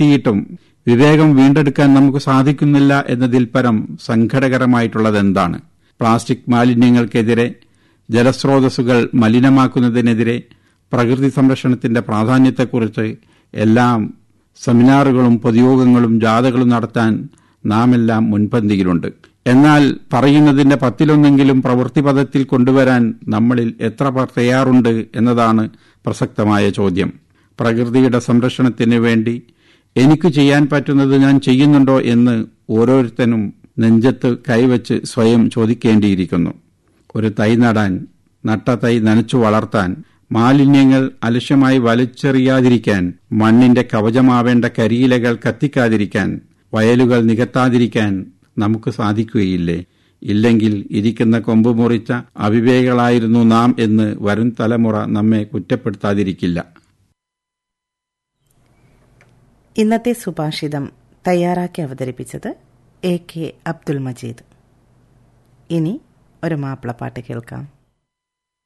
എത്തിയിട്ടും വിവേകം വീണ്ടെടുക്കാൻ നമുക്ക് സാധിക്കുന്നില്ല എന്നതിൽ പരം സങ്കടകരമായിട്ടുള്ളതെന്താണ് പ്ലാസ്റ്റിക് മാലിന്യങ്ങൾക്കെതിരെ ജലസ്രോതസ്സുകൾ മലിനമാക്കുന്നതിനെതിരെ പ്രകൃതി സംരക്ഷണത്തിന്റെ പ്രാധാന്യത്തെക്കുറിച്ച് എല്ലാം സെമിനാറുകളും പൊതുയോഗങ്ങളും ജാഥകളും നടത്താൻ നാം എല്ലാം മുൻപന്തിയിലുണ്ട് എന്നാൽ പറയുന്നതിന്റെ പത്തിലൊന്നെങ്കിലും പ്രവൃത്തിപഥത്തിൽ കൊണ്ടുവരാൻ നമ്മളിൽ എത്ര പേർ തയ്യാറുണ്ട് എന്നതാണ് പ്രസക്തമായ ചോദ്യം പ്രകൃതിയുടെ സംരക്ഷണത്തിന് വേണ്ടി എനിക്ക് ചെയ്യാൻ പറ്റുന്നത് ഞാൻ ചെയ്യുന്നുണ്ടോ എന്ന് ഓരോരുത്തരും നെഞ്ചത്ത് കൈവച്ച് സ്വയം ചോദിക്കേണ്ടിയിരിക്കുന്നു ഒരു തൈ നടാൻ നട്ട തൈ നനച്ചു വളർത്താൻ മാലിന്യങ്ങൾ അലക്ഷ്യമായി വലിച്ചെറിയാതിരിക്കാൻ മണ്ണിന്റെ കവചമാവേണ്ട കരിയിലകൾ കത്തിക്കാതിരിക്കാൻ വയലുകൾ നികത്താതിരിക്കാൻ നമുക്ക് സാധിക്കുകയില്ലേ ഇല്ലെങ്കിൽ ഇരിക്കുന്ന കൊമ്പ് മുറിച്ച അവിവേകളായിരുന്നു നാം എന്ന് വരും തലമുറ നമ്മെ കുറ്റപ്പെടുത്താതിരിക്കില്ല ഇന്നത്തെ സുഭാഷിതം തയ്യാറാക്കി അവതരിപ്പിച്ചത് എ കെ അബ്ദുൽ മജീദ് ഇനി ഒരു മാപ്പിളപ്പാട്ട് കേൾക്കാം